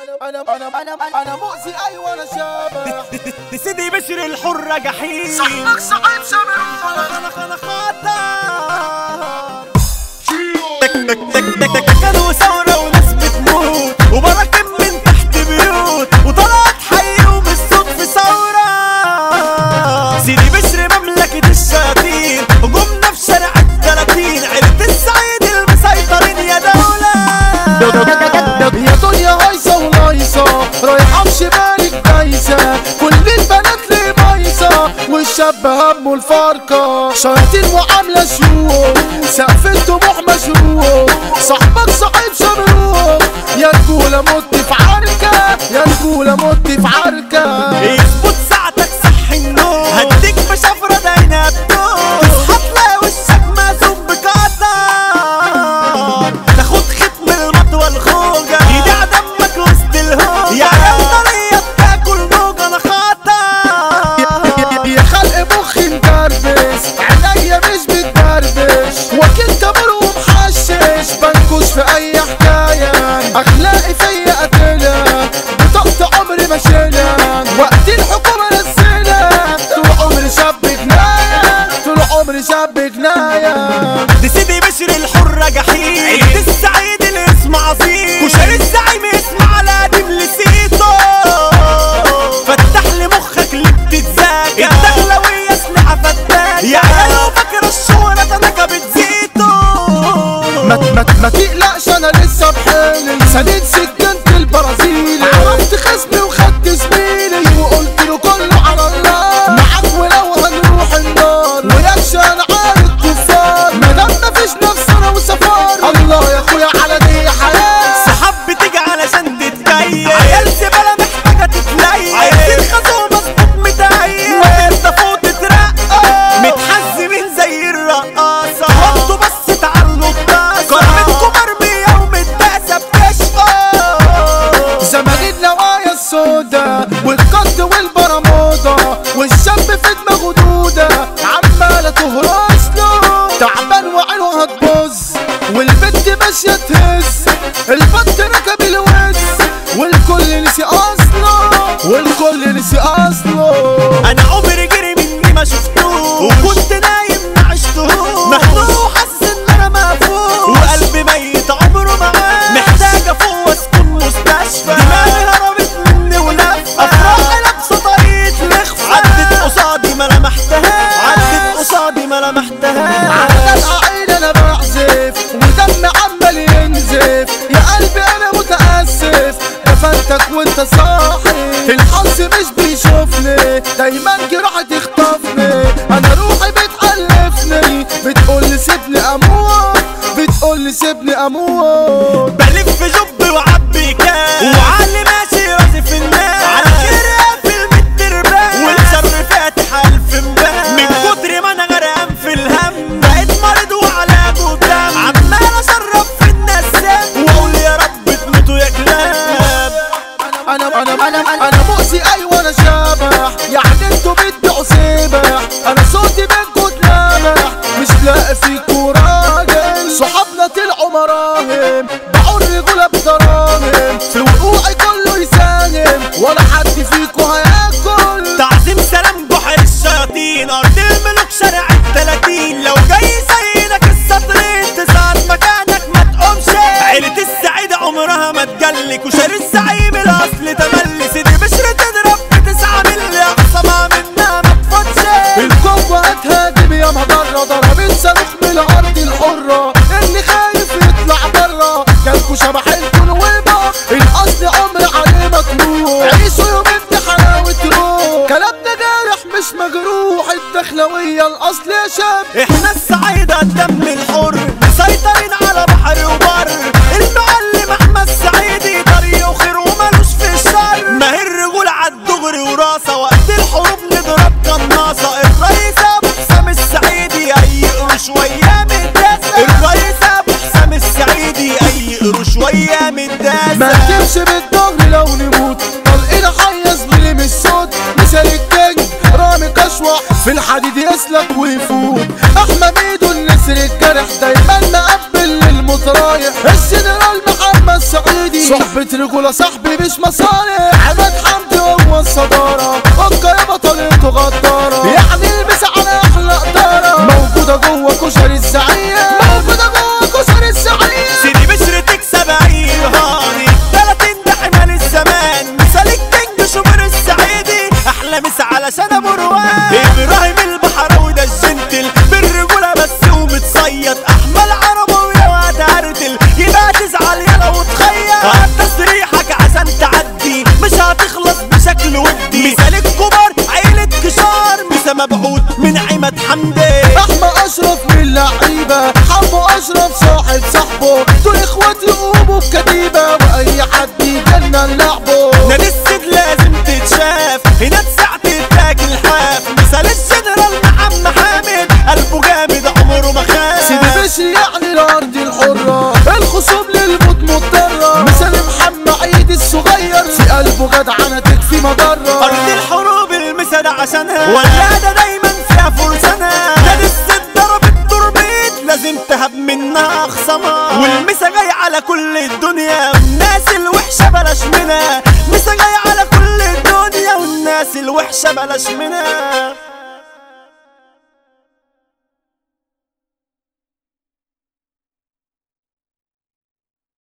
انا انا انا انا مؤذي ايوه انا شبح سيدي بشر الحرة جحيم صاحبك صعيب سامر انا انا خطر كانوا ثورة وناس بتموت وبراكم من تحت بيوت وطلعت حي وبالصوت في ثورة سيدي بشر مملكة الشياطين هجومنا في شارع التلاتين عيلة السعيد المسيطرين يا دولة يا دنيا هايصة ولايصة رايحة بشمالك دايسة كل البنات لي بايظة والشاب همه الفارقة شياطين وعاملة شيوخ سقف الطموح مشروق صاحبك صاحب شمروخ يا رجولة مت في عركة يا رجولة مت في عركة يظبط ساعتك صح النوم هديك بشفرة داينا بتوم تصحى تلاقي وشك مهزوم بقدر تاخد ختم المطوى الخوجة يدع دمك وسط الهوجة يا عيال بتاكل موجة انا خطر يا خلق مخي مدربس عينيا مش بتدربش وكيل تمر ومحشش بنكش في اي حكاية اخلاقي فيا قتلة بطاقة عمري ما شيلها وقت الحكومة نزلها طول عمري شاب جناية طول عمري شاب جناية دي سيدي بشر الحرة جحيم عيلة السعيد الاسم عظيم وشاري الزعيم اسم على قديم لسيته فتح لي مخك اللي بتتذاكى الدخلوية اسلحة فتاكة يا عيال فاكر الشهرة ده انا كبت زيته ما ما ما تقلقش انا لسه بحالي سديد سكنت البرازيلي عرفت خصمي وخدت زميلي وقلت له كله على الله معاك ولو هنروح النار ويكش انا عارف كفار ما دام مفيش نفسنا وسفار الله يا اخويا على دي حياه سحاب بتيجي علشان تتكيف عيال زبالة محتاجة تتليف عايزين خزوة مظبوط متهيف وانت فوق تترقى متحزمين زي الرقاصة وانتوا بس تعلوا الطاسة كرمتكم مرمية ومتداسة بتشقى زمان النوايا السودا والقط والبرمودا والشاب في دماغه دودة عمالة تهرس له تعبان وعينه هتبص والبنت ماشية تهز البط ركب الوز والكل نسي أصله والكل نسي أصله انا عمري جري مني ما شفتوه وكنت نايم ما عشتهوش مخنوق وحاسس ان انا مقفول وقلبي ميت عمره معاه محتاج افوق واسكن مستشفى دماغي هربت مني ولف افراحي لابسه طريقه لخفة عدت قصادي ما لمحتهاش عدت قصادي ما لمحتهاش على العين انا بعزف ودم عمال ينزف يا قلبي انا متاسف دفنتك وانت صاحي الحظ مش بيشوفني دايما جراحي تخطفني انا روحي بتحلفني بتقول لي سيبني اموت بتقول لي سيبني اموت بلف جب وعبي كاس وعلي ماشي راسي في الناس على خير قافل التربان والشر فاتح الف مبان من كتر ما انا غرقان في الهم بقيت مريض وعلاجه دم عمال اشرب في الناس سم واقول يا رب تموتوا يا كلاب انا انا انا انا مؤذي ايوه انا شبح يعني انتوا بتبيعوا سبح انا صوتي منكوا اتلمح مش لاقي فيكوا راجل صحابنا طلعوا مراهم باعوا الرجوله بدراهم في وقوعي كله يساهم ولا حد فيكوا هياكل تعظيم سلام جحر الشياطين ارض الملوك شارع التلاتين لو جاي زينك السطرين تسعد مكانك ما تقومش عيلة السعيدة عمرها ما تجلك وشاري الزعيم الاصل تملي سيدي بشر تضرب بتسعة ملي اقصى منها ما تفوتش القوة هتهاجم يا مضرة ضربت صاروخ من الأرض الحرة اللي خايف يطلع برا جالكوا شبح الكون وبا الأصل عمر عليه مطروح عيشوا يومين بحلاوة روح كلامنا جارح مش مجروح الدخلوية الأصل يا شاب احنا السعيدة الدم الحر مسيطرين على بحر وبر المعلم احمد سعيدي طريق وخير ومالوش في الشر ما هي الرجولة عالدغري وراسة وقت الحروب نضرب قناصة الرئيس ابو حسام السعيدي اي قروش وياه متداسة الرئيس ابو حسام السعيدي اي قروش وياه متداسة ما تمشي بالظهر لو نموت طلقنا حي زميلي من الصوت مثال الكينج رامي كشوح في الحديد يسلك ويفوت احمى ميدو النسر الجرح دايما مقبل للمترايح الجنرال محمد الصعيدي صحبة رجولة صاحبي مش مصالح عماد حمدي هو الصدارة اوكا يا بطلته غدارة يعني البس على احلى قدارة موجودة جوه كشري الزعيم موجودة جوه كشري الزعيم سيدي بشر تكسب عيل هاني تلاتين ده حمال الزمان مثال الكينج شوبر السعيدي احلى مسا علشان ابو روان ابراهيم البحراوي ده الجنتل بالرجوله بس ومتصيد احمد عربوي لو هتعرتل يبقى تزعل يلا وتخيل هات تصريحك عشان تعدي مش هتخلص بشكل ودي مثال الكبار عيلة كشار مسا مبعوث من عماد حمدي احمى اشرف من اللعيبه حمو اشرف صاحب صاحبه دول اخواتي قوموا بكتيبه واي حد يجنن لعبه نادي السيد لازم تتشاف هنا تساعة تاكل حاف مثال الجنرال محمد حامد قلبه جامد عمره ما خاف سيدي بشري يعني الارض الحره الخصوم للموت مضطره مثال محمد عيد الصغير في قلبه جدعنه تكفي مضره أرض الحروب المسد عشانها ولاده دايما فيها فرسانها نادي السيد ضرب التربيت لازم تهب منها أخصامها والمسا جاي على كل الدنيا والناس الوحشة بلاش منها مسا جاي على كل الدنيا والناس الوحشة بلاش منها